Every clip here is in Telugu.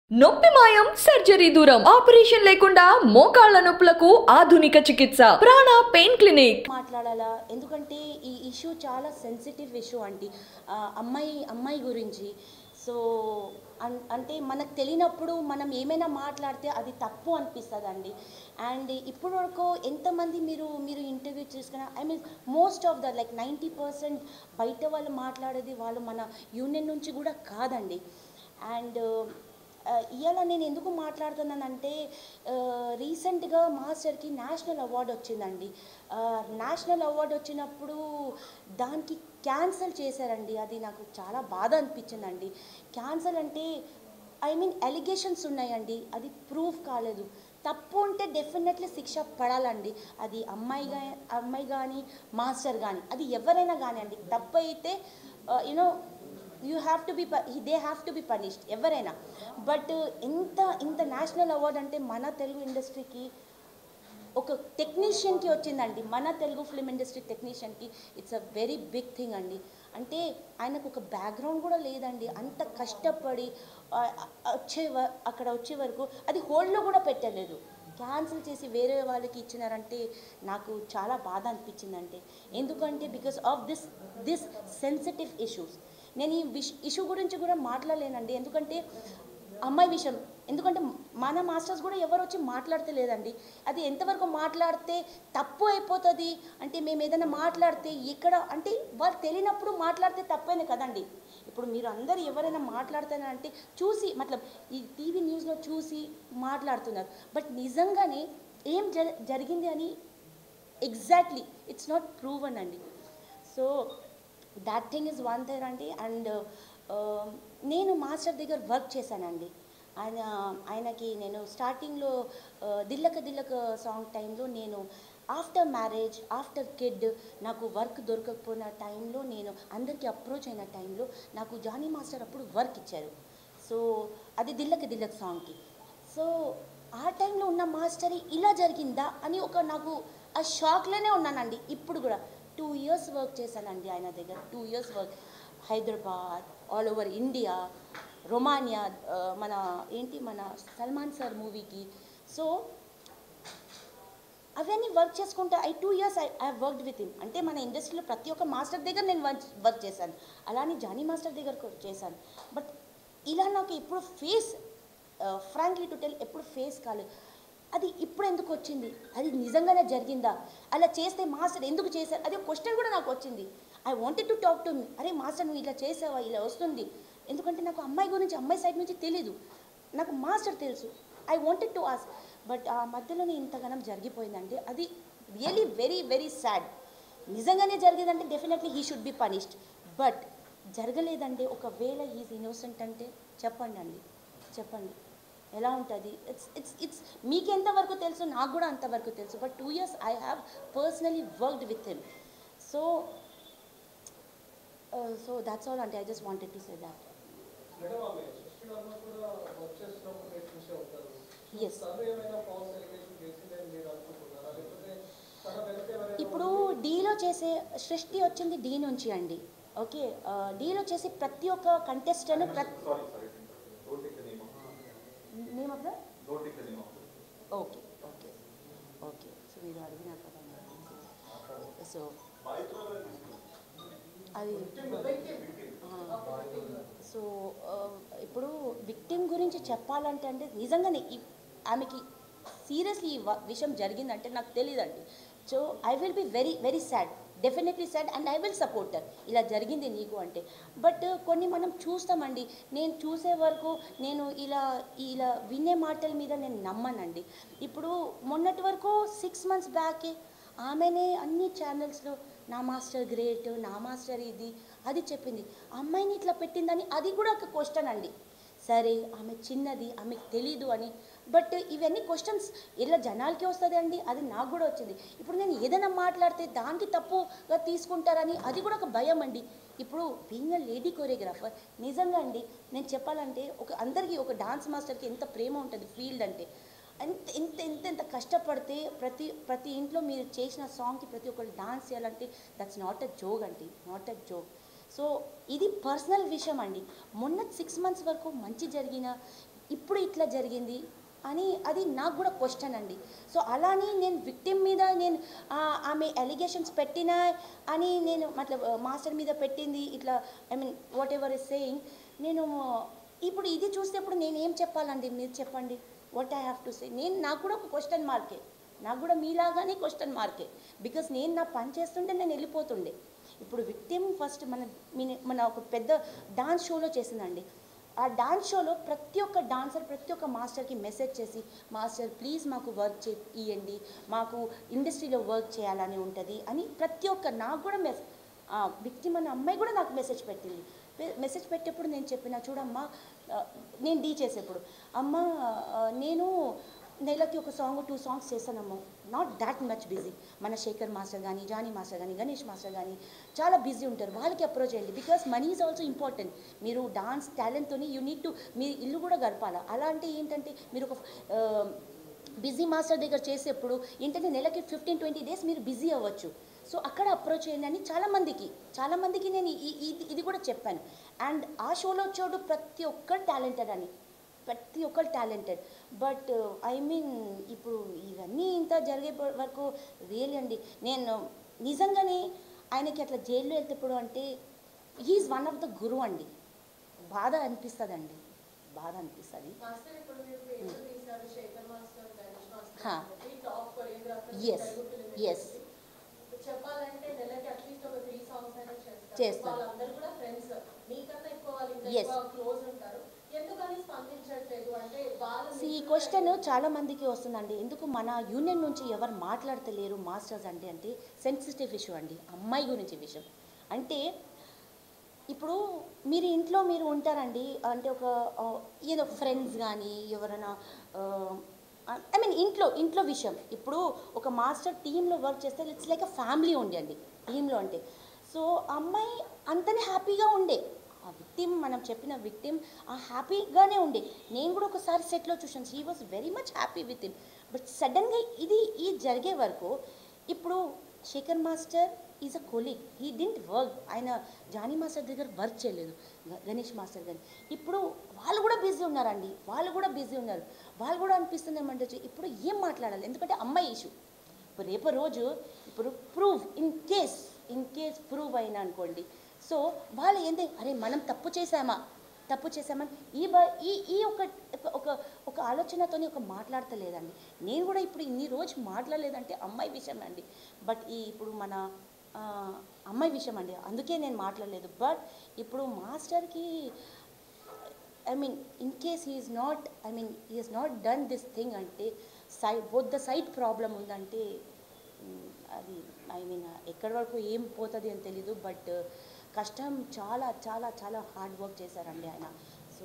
నొప్పి మాయం సర్జరీ దూరం ఆపరేషన్ లేకుండా మోకాళ్ల నొప్పులకు ఆధునిక చికిత్స ప్రాణ పెయిన్ క్లినిక్ మాట్లాడాలా ఎందుకంటే ఈ ఇష్యూ చాలా సెన్సిటివ్ ఇష్యూ అండి ఆ, అమ్మాయి అమ్మాయి గురించి సో అన్- అంటే మనకు తెలియనప్పుడు మనం ఏమైనా మాట్లాడితే అది తప్పు అనిపిస్తుంది అండ్ ఇప్పుడు వరకు ఎంతమంది మీరు మీరు ఇంటర్వ్యూ చేసుకున్న I mean most of the like ninety percent బయట వాళ్ళు మాట్లాడేది వాళ్ళు మన యూనియన్ నుంచి కూడా కాదండి అండ్ ఇవాళ నేను ఎందుకు మాట్లాడుతున్నానంటే రీసెంట్గా మాస్టర్కి నేషనల్ అవార్డు వచ్చిందండి నేషనల్ అవార్డు వచ్చినప్పుడు దానికి క్యాన్సిల్ చేశారండి అది నాకు చాలా బాధ అనిపించిందండి క్యాన్సిల్ అంటే ఐ మీన్ ఎలిగేషన్స్ ఉన్నాయండి అది ప్రూఫ్ కాలేదు తప్పు ఉంటే డెఫినెట్లీ శిక్ష పడాలండి అది అమ్మాయి గా అమ్మాయి కానీ మాస్టర్ కానీ అది ఎవరైనా కానివ్వండి తప్పు అయితే you know you have to be they have to be punished ఎవరైనా బట్ ఇంత ఇంత నేషనల్ అవార్డ్ అంటే మన తెలుగు ఇండస్ట్రీకి ఒక టెక్నీషియన్కి వచ్చిందండి మన తెలుగు ఫిల్మ్ ఇండస్ట్రీ టెక్నీషియన్కి it's a very big thing అండి అంటే ఆయనకు ఒక బ్యాక్గ్రౌండ్ కూడా లేదండి అంత కష్టపడి ఆ, ఆ, వచ్చే వ- అక్కడ వచ్చే వరకు అది హోల్డ్లో కూడా పెట్టలేదు క్యాన్సిల్ చేసి వేరే వాళ్ళకి ఇచ్చినారంటే నాకు చాలా బాధ అనిపించిందంటే ఎందుకంటే because of this this sensitive issues నేను ఈ విష్ ఇష్యూ గురించి కూడా మాట్లాడలేనండి ఎందుకంటే అమ్మాయి విషయం ఎందుకంటే మన మాస్టర్స్ కూడా ఎవరు వచ్చి మాట్లాడితే లేదండి అది ఎంతవరకు మాట్లాడితే తప్పు అయిపోతుంది అంటే మేము ఏదైనా మాట్లాడితే ఇక్కడ అంటే వాళ్ళు తెలియనప్పుడు మాట్లాడితే తప్పైంది కదండి ఇప్పుడు మీరు అందరు ఎవరైనా మాట్లాడుతున్నారంటే చూసి మతలబ్ ఈ టీవీ న్యూస్లో చూసి మాట్లాడుతున్నారు బట్ నిజంగానే ఏం జరి జరిగింది అని ఎగ్జాక్ట్లీ ఇట్స్ నాట్ ప్రూవన్ అండి so that thing is one there అండి అండ్ నేను మాస్టర్ దగ్గర వర్క్ చేశానండి ఆయన ఆయనకి నేను స్టార్టింగ్లో దిల్లక దిల్లక సాంగ్ టైంలో నేను ఆఫ్టర్ మ్యారేజ్ ఆఫ్టర్ కిడ్ నాకు వర్క్ దొరకకపోయిన టైంలో నేను అందరికీ అప్రోచ్ అయిన టైంలో నాకు జానీ మాస్టర్ అప్పుడు వర్క్ ఇచ్చారు సో అది దిల్లక దిల్లక సాంగ్కి సో ఆ టైంలో ఉన్న మాస్టర్ ఇలా జరిగిందా అని ఒక నాకు ఆ షాక్లోనే ఉన్నానండి ఇప్పుడు కూడా టూ ఇయర్స్ వర్క్ చేశానండి ఆయన దగ్గర two years work Hyderabad all over India Romania ఆ, మన ఏంటి మన సల్మాన్ సార్ మూవీకి సో అవన్నీ వర్క్ చేసుకుంటా I two years I I worked with him అంటే మన ఇండస్ట్రీలో ప్రతి ఒక్క మాస్టర్ దగ్గర నేను వర్క్ వర్క్ చేశాను అలానే జానీ మాస్టర్ దగ్గర కూడా చేశాను బట్ ఇలా నాకు ఎప్పుడు ఫేస్ ఫ్రాంక్లీ టు టెల్ ఎప్పుడు ఫేస్ కాలేదు అది ఇప్పుడు ఎందుకు వచ్చింది అది నిజంగానే జరిగిందా అలా చేస్తే మాస్టర్ ఎందుకు చేశారు అది క్వశ్చన్ కూడా నాకు వచ్చింది I wanted to talk to me అరే మాస్టర్ నువ్వు ఇలా చేసావా ఇలా వస్తుంది ఎందుకంటే నాకు అమ్మాయి గురించి అమ్మాయి సైడ్ నుంచి తెలీదు నాకు మాస్టర్ తెలుసు I wanted to ask but ఆ మధ్యలోనే ఇంతగానం జరిగిపోయిందండి అది రియలీ వెరీ వెరీ సాడ్ నిజంగానే జరిగేదంటే definitely he should be punished but జరగలేదంటే ఒకవేళ హీస్ ఇన్నోసెంట్ అంటే చెప్పండి అండి చెప్పండి ఎలా ఉంటుంది ఇట్స్ ఇట్స్ ఇట్స్ మీకు ఎంతవరకు తెలుసు నాకు కూడా అంతవరకు తెలుసు but two years I have personally worked with him so so that's all అంటే I just wanted to say that madam ఆమె సృష్టి వర్మ కూడా వర్క్ చేస్తున్నప్పుడు మీరు చూసే ఉంటారు Yes. తను ఏమైనా ఫాల్స్ ఎలిగేషన్ చేసిందని మీరు అనుకుంటున్నారా లేకపోతే తన వెనక ఎవరైనా ఇప్పుడు డీలో చేసే సృష్టి వచ్చింది డీ నుంచి అండి ఓకే డీలో చేసే ప్రతి ఒక్క కంటెస్టెంట్ ప్రతి Sorry, sorry. Don't take the name of name of the Don't take the name of okay okay okay so మీరు అడిగినారు కదా సో అది సో ఇప్పుడు విక్టిమ్ గురించి చెప్పాలంటే అంటే నిజంగానే ఈ- ఆమెకి సీరియస్లీ ఈ వ- విషయం జరిగిందంటే నాకు తెలియదండి so I will be very very sad definitely sad and I will supporter ఇలా జరిగింది నీకు అంటే బట్ కొన్ని మనం చూస్తామండి నేను చూసే వరకు నేను ఇలా ఇలా వినే మాటల మీద నేను నమ్మనండి ఇప్పుడు మొన్నటి వరకు సిక్స్ మంత్స్ బ్యాకే ఆమెనే అన్ని ఛానల్స్లో నా మాస్టర్ గ్రేట్ నా మాస్టర్ ఇది అది చెప్పింది అమ్మాయిని ఇట్లా పెట్టిందని అది కూడా ఒక క్వశ్చన్ అండి సరే ఆమె చిన్నది ఆమెకు తెలీదు అని బట్ ఇవన్నీ క్వశ్చన్స్ ఇలా జనాలకి వస్తుంది అండి అది నాకు కూడా వచ్చింది ఇప్పుడు నేను ఏదైనా మాట్లాడితే దానికి తప్పుగా తీసుకుంటారని అది కూడా ఒక భయం అండి ఇప్పుడు బీయింగ్ అ లేడీ కొరియోగ్రాఫర్ నిజంగా అండి నేను చెప్పాలంటే ఒక అందరికీ ఒక డాన్స్ మాస్టర్కి ఎంత ప్రేమ ఉంటుంది ఫీల్డ్ అంటే ఎంత ఎంత ఎంత ఎంత కష్టపడితే ప్రతి ప్రతి ఇంట్లో మీరు చేసిన సాంగ్కి ప్రతి ఒక్కరు డాన్స్ చేయాలంటే దట్స్ నాట్ అ జోక్ అండి నాట్ అ జోక్ సో ఇది పర్సనల్ విషయం అండి మొన్న సిక్స్ మంత్స్ వరకు మంచి జరిగిన ఇప్పుడు ఇట్లా జరిగింది అని అది నాకు కూడా క్వశ్చన్ అండి సో అలాని నేను విక్టిమ్ మీద నేను ఆ, ఆమె అలిగేషన్స్ పెట్టినా అని నేను మతలబ్ మాస్టర్ మీద పెట్టింది ఇట్లా I mean whatever is saying నేను ఇప్పుడు ఇది చూసేప్పుడు నేను ఏం చెప్పాలండి మీరు చెప్పండి what I have to say నేను నాకు కూడా ఒక క్వశ్చన్ మార్కే నాకు కూడా మీలాగానే క్వశ్చన్ మార్కే బికాస్ నేను నా పని చేస్తుంటే నేను వెళ్ళిపోతుండే ఇప్పుడు విక్టిమ్ ఫస్ట్ మన మీ- మన ఒక పెద్ద డాన్స్ షోలో చేసిందండి ఆ డాన్స్ షోలో ప్రతి ఒక్క డాన్సర్ ప్రతి ఒక్క మాస్టర్కి మెసేజ్ చేసి మాస్టర్ ప్లీజ్ మాకు వర్క్ చే ఇవ్వండి మాకు ఇండస్ట్రీలో వర్క్ చేయాలని ఉంటుంది అని ప్రతి ఒక్క నాకు కూడా మెస్ విక్టిమ్ అన్న అమ్మాయి కూడా నాకు మెసేజ్ పెట్టింది మె- మెసేజ్ పెట్టేప్పుడు నేను చెప్పిన చూడమ్మా ఆ, నేను డీ చేసేప్పుడు అమ్మ ఆ, నేను నెలకి ఒక సాంగ్ టూ సాంగ్స్ చేశానమ్మా నాట్ దాట్ మచ్ బిజీ మన శేఖర్ మాస్టర్ కానీ జానీ మాస్టర్ కానీ గణేష్ మాస్టర్ కానీ చాలా బిజీ ఉంటారు వాళ్ళకి అప్రోచ్ చేయండి because money is also important మీరు డాన్స్ టాలెంట్తో యూ నీడ్ టు మీ ఇల్లు కూడా గడపాలా అలా అంటే ఏంటంటే మీరు ఒక బిజీ మాస్టర్ దగ్గర చేసేప్పుడు ఏంటంటే నెలకి ఫిఫ్టీన్ ట్వంటీ డేస్ మీరు బిజీ అవ్వచ్చు సో అక్కడ అప్రోచ్ చేయండి అని చాలామందికి చాలామందికి నేను ఈ- ఇది ఇది కూడా చెప్పాను అండ్ ఆ షోలో వచ్చాడు ప్రతి ఒక్కరు టాలెంటెడ్ అని ప్రతి ఒక్కరు టాలెంటెడ్ బట్ ఐ మీన్ ఇప్పుడు ఇవన్నీ ఇంత జరిగే వరకు రియల్ అండి నేను నిజంగానే ఆయనకి అట్లా జైల్లో వెళ్తేప్పుడు అంటే he's one of the guru అండి బాధ అనిపిస్తుంది అండి బాధ అనిపిస్తుంది మాస్టర్ ఇప్పుడు మీరు పేరు తీశారు శేఖర్ మాస్టర్ గణేష్ మాస్టర్ హా. కాబట్టి టాప్ కొరియోగ్రాఫర్ Yes. Yes. చెప్పాలంటే నెలకి అట్లీస్ట్ ఒక త్రీ సాంగ్స్ అయినా చేస్తారు చేస్తారు. వాళ్ళందరూ కూడా ఫ్రెండ్స్ మీకన్నా ఎక్కువ వాళ్ళు ఇంకా Yes. ఎక్కువ క్లోజ్ ఉంటారు ఎందుకని స్పందించట్లేదు అంటే వాళ్ళు సో ఈ మీకు క్వశ్చన్ చాలా మందికి వస్తుందండి ఎందుకు మన యూనియన్ నుంచి ఎవరు మాట్లాడతలేరు మాస్టర్స్ అంటే అంటే సెన్సిటివ్ ఇష్యూ అండి అమ్మాయి గురించి విషయం అంటే ఇప్పుడు మీరు ఇంట్లో మీరు ఉంటారండి అంటే ఒక ఆ, ఏదో ఫ్రెండ్స్ కానీ ఎవరైనా ఐ మీన్ ఇంట్లో ఇంట్లో విషయం ఇప్పుడు ఒక మాస్టర్ టీంలో వర్క్ చేస్తే ఇట్స్ లైక్ అ ఫ్యామిలీ ఉండండి టీంలో అంటే సో అమ్మాయి అంతనే హ్యాపీగా ఉండే ఆ విక్టిమ్ మనం చెప్పిన విక్టిమ్ ఆ హ్యాపీగానే ఉండే నేను కూడా ఒకసారి సెట్లో చూసాను she was very much happy with him but సడన్గా ఇది ఈ జరిగే వరకు ఇప్పుడు Shekhar master is a colleague he didn't work ఆయన జానీ మాస్టర్ దగ్గర వర్క్ చేయలేదు గ- గణేష్ మాస్టర్ గారు ఇప్పుడు వాళ్ళు కూడా బిజీ ఉన్నారండి వాళ్ళు కూడా బిజీ ఉన్నారు వాళ్ళు కూడా అనిపిస్తుంది ఏమంటే ఇప్పుడు ఏం మాట్లాడాలి ఎందుకంటే అమ్మాయి ఇష్యూ ఇప్పుడు రేపు రోజు ఇప్పుడు prove in case in case prove అయినా అనుకోండి సో వాళ్ళు ఏంటి అరే మనం తప్పు చేసామా తప్పు చేసామని ఈ బ ఈ ఈ ఒక ఒక- ఒక ఒక ఆలోచనతోని ఒక మాట్లాడతలేదండి నేను కూడా ఇప్పుడు ఇన్ని రోజు మాట్లాడలేదంటే అమ్మాయి విషయం అండి బట్ ఈ ఇప్పుడు మన ఆ, అమ్మాయి విషయం అండి అందుకే నేను మాట్లాడలేదు బట్ ఇప్పుడు మాస్టర్కి I mean in case he's not I mean he's not done this thing అంటే side both the side problem ఉందంటే మ్, అది ఐ మీన్ ఎక్కడి వరకు ఏం పోతుంది అని తెలీదు బట్ కష్టం చాలా చాలా చాలా హార్డ్ వర్క్ చేశారండి ఆయన సో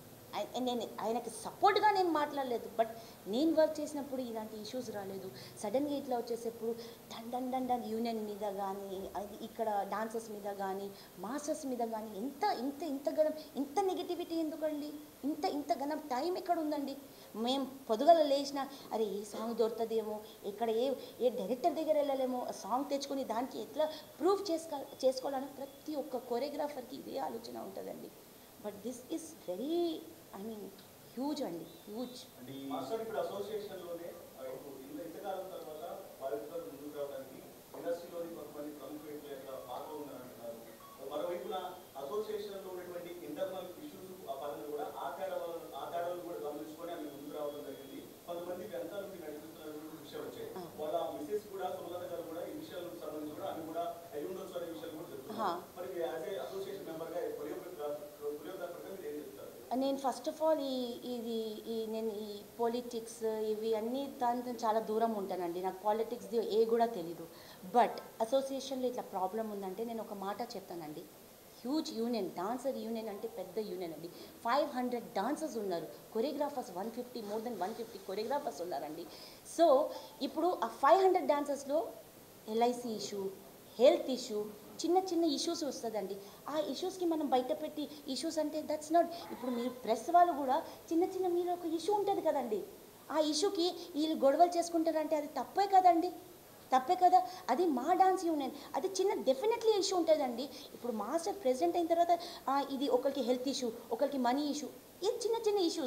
ఐ- నేను ఆయనకి సపోర్ట్గా నేను మాట్లాడలేదు బట్ నేను వర్క్ చేసినప్పుడు ఇలాంటి ఇష్యూస్ రాలేదు సడన్గా ఇట్లా వచ్చేసేప్పుడు done done done done union మీద కానీ అది ఇక్కడ డాన్సర్స్ మీద కానీ మాస్టర్స్ మీద కానీ ఎంత ఇంత ఇంత గణం ఇంత నెగిటివిటీ ఎందుకండి ఇంత ఇంత గణం టైం ఎక్కడ ఉందండి మేము పొదుగల లేచిన అరే ఏ సాంగ్ దొరుకుతుందేమో ఎక్కడ ఏ ఏ డైరెక్టర్ దగ్గర వెళ్ళలేమో ఆ సాంగ్ తెచ్చుకొని దానికి ఎట్లా ప్రూవ్ చేసుకో చేసుకోవాలని ప్రతి ఒక్క కొరియోగ్రాఫర్కి ఇదే ఆలోచన ఉంటుందండి but this is very I mean huge అండి హ్యూజ్ అంటే ఈ మాస్టర్ ఇప్పుడు అసోసియేషన్ లోనే ఆ, ఇప్పుడు ఇంత ఇంతకాలం తర్వాత బాధితులకు ముందుకు రావడానికి ఇండస్ట్రీలోని కొంతమంది ప్రముఖ వ్యక్తుల యొక్క పాత్ర ఉందని అంటున్నారు మరోవైపున అసోసియేషన్ లో ఉన్నటువంటి ఇంటర్నల్ ఇష్యూస్ ఆ పరంగా కూడా ఆ తేడా వల్ల- ఆ తేడాలను కూడా గమనించుకొని ఆమె ముందుకు రావడం జరిగింది కొంతమంది వెంట నుండి నడిపిస్తున్నటువంటి విషయాలు వచ్చాయి ఆ. వాళ్ళ మిసెస్ కూడా సుమలత గారు కూడా ఈ విషయాలకు సంబంధించి కూడా ఆమె కూడా అయి ఉండొచ్చు అనే విషయాలు కూడా ఆ. చెప్తున్నారు మరి యాజ్ ఏ అసోసియేషన్ మెంబర్ గా కొరియోగ్రాఫర్ కొరియోగ్రాఫర్ గా మీరు ఏం చెప్తారు నేను ఫస్ట్ ఆఫ్ ఆల్ ఈ ఇది ఈ నేను ఈ పొలిటిక్స్ ఇవి అన్నీ దాంతో చాలా దూరం ఉంటానండి నాకు పాలిటిక్స్ది ఏ కూడా తెలీదు బట్ అసోసియేషన్లో ఇట్లా ప్రాబ్లం ఉందంటే నేను ఒక మాట చెప్తానండి హ్యూజ్ యూనియన్ డాన్సర్ యూనియన్ అంటే పెద్ద యూనియన్ అండి ఫైవ్ హండ్రెడ్ డాన్సర్స్ ఉన్నారు choreographers one fifty more than one fifty choreographers ఉన్నారండి సో ఇప్పుడు ఆ ఫైవ్ హండ్రెడ్ డాన్సర్స్లో ఎల్ఐసి ఇష్యూ హెల్త్ ఇష్యూ చిన్న చిన్న ఇష్యూస్ వస్తుందండి ఆ ఇష్యూస్కి మనం బయట పెట్టి ఇష్యూస్ అంటే దట్స్ నాట్ ఇప్పుడు మీరు ప్రెస్ వాళ్ళు కూడా చిన్న చిన్న మీరు ఒక ఇష్యూ ఉంటుంది కదండి ఆ ఇష్యూకి వీళ్ళు గొడవలు చేసుకుంటారంటే అది తప్పే కదండి తప్పే కదా అది మా డాన్స్ యూనియన్ అది చిన్న డెఫినెట్లీ ఇష్యూ ఉంటుందండి ఇప్పుడు మాస్టర్ ప్రెసిడెంట్ అయిన తర్వాత ఆ, ఇది ఒకరికి హెల్త్ ఇష్యూ ఒకరికి మనీ ఇష్యూ ఇది చిన్న చిన్న ఇష్యూస్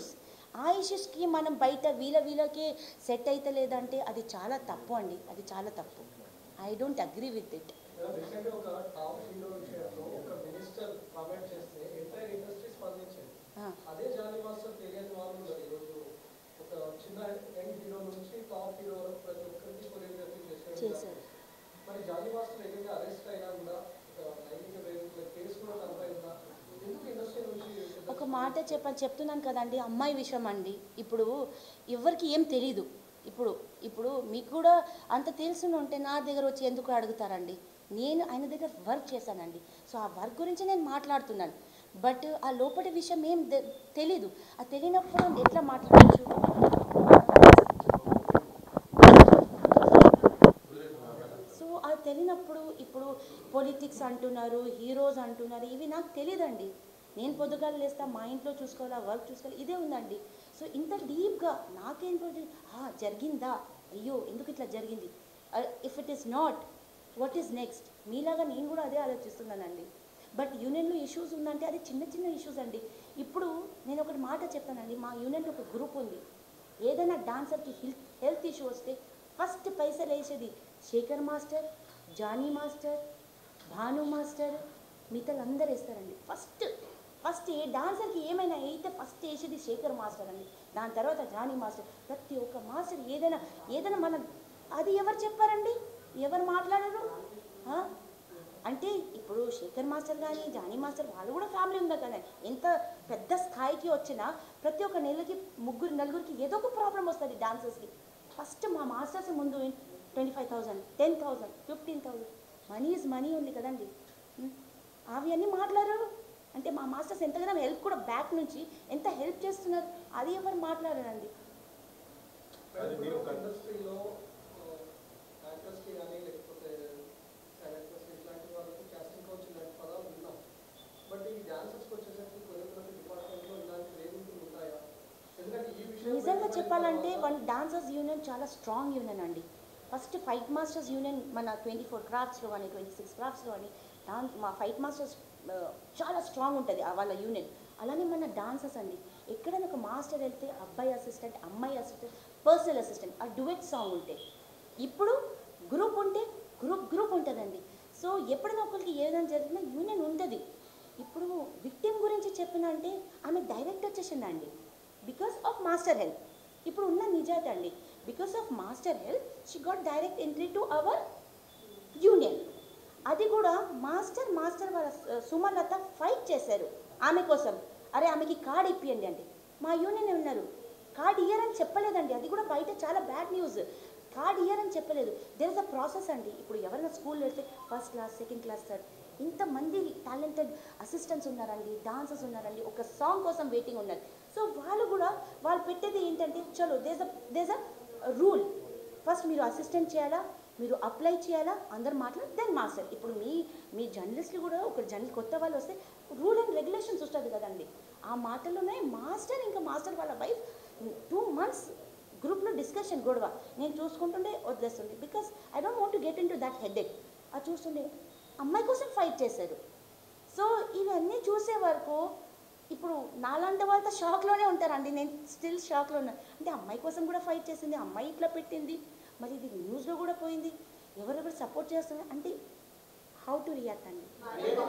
ఆ ఇష్యూస్కి మనం బయట వీళ్ళ వీళ్ళకి సెట్ అయితే లేదంటే అది చాలా తప్పు అండి అది చాలా తప్పు I don't agree with it madam recent ఒక టాప్ హీరో విషయంలో ఒక మినిస్టర్ కామెంట్ చేస్తే ఎంటైర్ ఇండస్ట్రీ స్పందించింది అదే జానీ మాస్టర్ తెలియని వాళ్ళు ఉన్నారు ఈరోజు ఒక చిన్న యంగ్ హీరో నుంచి టాప్ హీరో వరకు ప్రతి ఒక్కరికి కొరియోగ్రఫీ చేశారు చేశారు మరి జానీ మాస్టర్ ఏదైనా అరెస్ట్ అయినా కూడా ఒక లైంగిక వేదికల కేసు కూడా తనపై ఉందా ఎందుకు ఇండస్ట్రీ నుంచి ఒక మాట చెప్ప చెప్తున్నాను కదండి అమ్మాయి విషయం అండి ఇప్పుడు ఎవరికి ఏం తెలీదు ఇప్పుడు ఇప్పుడు మీకు కూడా అంత తెలిసి ఉంటే నా దగ్గర వచ్చి ఎందుకు అడుగుతారండి నేను ఆయన దగ్గర వర్క్ చేశానండి సో ఆ వర్క్ గురించి నేను మాట్లాడుతున్నాను బట్ ఆ లోపటి విషయం ఏం తె- తెలీదు ఆ తెలియనప్పుడు ఎట్లా మాట్లాడచ్చు సో అది తెలియనప్పుడు ఇప్పుడు పొలిటిక్స్ అంటున్నారు హీరోస్ అంటున్నారు ఇవి నాకు తెలియదండి నేను పొద్దుగాలు లేస్తా మా ఇంట్లో చూసుకోవాలా వర్క్ చూసుకోవాలి ఇదే ఉందండి సో ఇంత డీప్గా నాకేం పోతే, "ఆ, జరిగిందా అయ్యో ఎందుకు ఇట్లా జరిగింది if it is not what is next మీలాగా నేను కూడా అదే ఆలోచిస్తున్నానండి బట్ యూనియన్లో ఇష్యూస్ ఉందంటే అది చిన్న చిన్న ఇష్యూస్ అండి ఇప్పుడు నేను ఒకటి మాట చెప్తానండి మా యూనియన్లో ఒక గ్రూప్ ఉంది ఏదైనా డాన్సర్కి హెల్త్ హెల్త్ ఇష్యూ వస్తే ఫస్ట్ పైసలు వేసేది Shekhar master Jani master Bhanu master మిగతా అందరు వేస్తారండి ఫస్ట్ ఫస్ట్ ఏ డాన్సర్కి ఏమైనా అయితే ఫస్ట్ వేసేది శేఖర్ మాస్టర్ అండి దాని తర్వాత జానీ మాస్టర్ ప్రతి ఒక్క మాస్టర్ ఏదైనా ఏదైనా మన అది ఎవరు చెప్పారండి ఎవరు మాట్లాడరు ఆ? అంటే ఇప్పుడు శేఖర్ మాస్టర్ కానీ జానీ మాస్టర్ వాళ్ళు కూడా ఫ్యామిలీ ఉంది కదా ఎంత పెద్ద స్థాయికి వచ్చినా ప్రతి ఒక్క నెలకి ముగ్గురు నలుగురికి ఏదో ఒక ప్రాబ్లం వస్తుంది డాన్సర్స్కి ఫస్ట్ మా మాస్టర్స్ ముందు twenty five thousand ten thousand fifteen thousand money is money ఉంది కదండి ఉం? అవి అన్నీ మాట్లాడరు అంటే మా మాస్టర్స్ ఎంతగానో హెల్ప్ కూడా బ్యాక్ నుంచి ఎంత హెల్ప్ చేస్తున్నారు అది ఎవరు మాట్లాడరండి అది మీరు ఒక- ఇండస్ట్రీలో యాక్టర్స్కి కానీ లేకపోతే యాక్టర్స్ ఇట్లాంటి వాళ్ళకి కాస్టింగ్ కోచ్ ఇలాంటి పదాలు విన్నాం బట్ ఈ డాన్సర్స్కి వచ్చేసరికి కొరియోగ్రఫీ డిపార్ట్మెంట్లో ఇలాంటి వేదికలు ఉంటాయా ఎందుకంటే ఈ విషయం నిజంగా చెప్పాలంటే వన్ డాన్సర్స్ యూనియన్ చాలా స్ట్రాంగ్ యూనియన్ అండి ఫస్ట్ ఫైట్ మాస్టర్స్ యూనియన్ మన ట్వంటీ ఫోర్ క్రాఫ్ట్స్లో కానీ ట్వంటీ సిక్స్ క్రాఫ్ట్స్లో కానీ డాన్స్ మా ఫైట్ మాస్టర్స్ ఆ, చాలా స్ట్రాంగ్ ఉంటుంది ఆ వాళ్ళ యూనియన్ అలానే మన డాన్సర్స్ అండి ఎక్కడైనా ఒక మాస్టర్ వెళ్తే అబ్బాయి అసిస్టెంట్ అమ్మాయి అసిస్టెంట్ పర్సనల్ అసిస్టెంట్ ఆ డువెట్ సాంగ్ ఉంటే ఇప్పుడు గ్రూప్ ఉంటే గ్రూప్ గ్రూప్ ఉంటుందండి సో ఎప్పుడైనా ఒకరికి ఏదైనా జరిగినా యూనియన్ ఉంటుంది ఇప్పుడు విక్టిమ్ గురించి చెప్పిన అంటే ఆమె డైరెక్ట్ వచ్చేసిందండి బికాస్ ఆఫ్ మాస్టర్ హెల్ప్ ఇప్పుడు ఉన్న నిజాయితీ అండి because of master help she got direct entry to our union అది కూడా మాస్టర్ మాస్టర్ వాళ్ళ స- సుమలత ఫైట్ చేశారు ఆమె కోసం అరే ఆమెకి కార్డ్ ఇప్పియండి అంటే మా యూనియన్ ఉన్నారు కార్డ్ ఇయర్ అని చెప్పలేదండి అది కూడా బయట చాలా బ్యాడ్ న్యూస్ కార్డ్ ఇయర్ అని చెప్పలేదు దేర్ ఇస్ అ ప్రాసెస్ అండి ఇప్పుడు ఎవరైనా స్కూల్ వెళ్తే first class second class third ఇంతమంది టాలెంటెడ్ అసిస్టెంట్స్ ఉన్నారండి డాన్సర్స్ ఉన్నారండి ఒక సాంగ్ కోసం వెయిటింగ్ ఉన్నారు సో వాళ్ళు కూడా వాళ్ళు పెట్టేది ఏంటంటే చలో there's a there's a rule first మీరు అసిస్టెంట్ చేయాలా మీరు అప్లై చేయాలా అందరు మాట్లాడి దెన్ మాస్టర్ ఇప్పుడు మీ మీ జర్నలిస్టులు కూడా ఒక జర్నల్ కొత్త వాళ్ళు వస్తే రూల్ అండ్ రెగ్యులేషన్స్ ఉంటుంది కదండి ఆ మాటల్లోనే మాస్టర్ ఇంకా మాస్టర్ వాళ్ళ వైఫ్ టూ మంత్స్ గ్రూప్లో డిస్కషన్ గొడవ నేను చూసుకుంటుండే వదిలేస్తుండే because I don't want to get into that headache అది చూస్తుండే అమ్మాయి కోసం ఫైట్ చేశారు సో ఇవన్నీ చూసే వరకు ఇప్పుడు నాలాంటి వాళ్ళతో షాక్లోనే ఉంటారండి నేను స్టిల్ షాక్లో ఉన్నాను అంటే అమ్మాయి కోసం కూడా ఫైట్ చేసింది అమ్మాయి ఇట్లా పెట్టింది మరి ఇది న్యూస్లో కూడా పోయింది ఎవరెవరు సపోర్ట్ చేస్తున్నారు అంటే హౌ టు రియాక్ట్ అండి